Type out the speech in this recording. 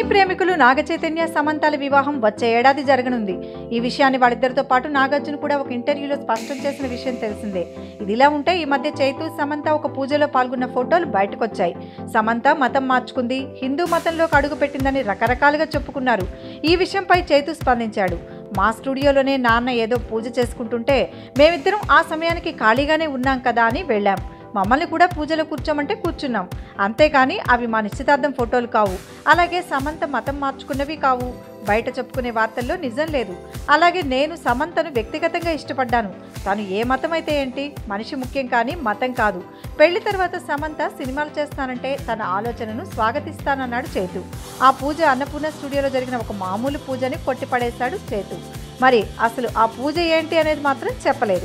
ప్రేమికులు నాగ చైతన్య సమంతాల వివాహం వచ్చే ఏడాది జరగనుంది ఈ విషయాన్ని వాళ్ళిద్దరితో పాటు నాగార్జున కూడా ఒక ఇంటర్వ్యూలో స్పష్టం చేసిన విషయం తెలిసిందే ఇదిలా ఉంటే ఈ మధ్య చైతు సమంత ఒక పూజలో పాల్గొన్న ఫోటోలు బయటకొచ్చాయి సమంత మతం మార్చుకుంది హిందూ మతంలోకి అడుగుపెట్టిందని రకరకాలుగా చెప్పుకున్నారు ఈ విషయంపై చైతు స్పందించాడు మా స్టూడియోలోనే నాన్న ఏదో పూజ చేసుకుంటుంటే మేమిద్దరం ఆ సమయానికి ఖాళీగానే ఉన్నాం కదా అని వెళ్ళాం మమ్మల్ని కూడా పూజలో కూర్చోమంటే కూర్చున్నాం అంతేకాని అవి మా నిశ్చితార్థం ఫోటోలు కావు అలాగే సమంత మతం మార్చుకున్నవి కావు బయట చెప్పుకునే వార్తల్లో నిజం లేదు అలాగే నేను సమంతను వ్యక్తిగతంగా ఇష్టపడ్డాను తను ఏ మతం అయితే ఏంటి మనిషి ముఖ్యం కానీ మతం కాదు పెళ్లి తర్వాత సమంత సినిమాలు చేస్తానంటే తన ఆలోచనను స్వాగతిస్తానన్నాడు చేతు ఆ పూజ అన్నపూర్ణ స్టూడియోలో జరిగిన ఒక మామూలు పూజని కొట్టిపడేశాడు చేతు మరి అసలు ఆ పూజ ఏంటి అనేది మాత్రం చెప్పలేదు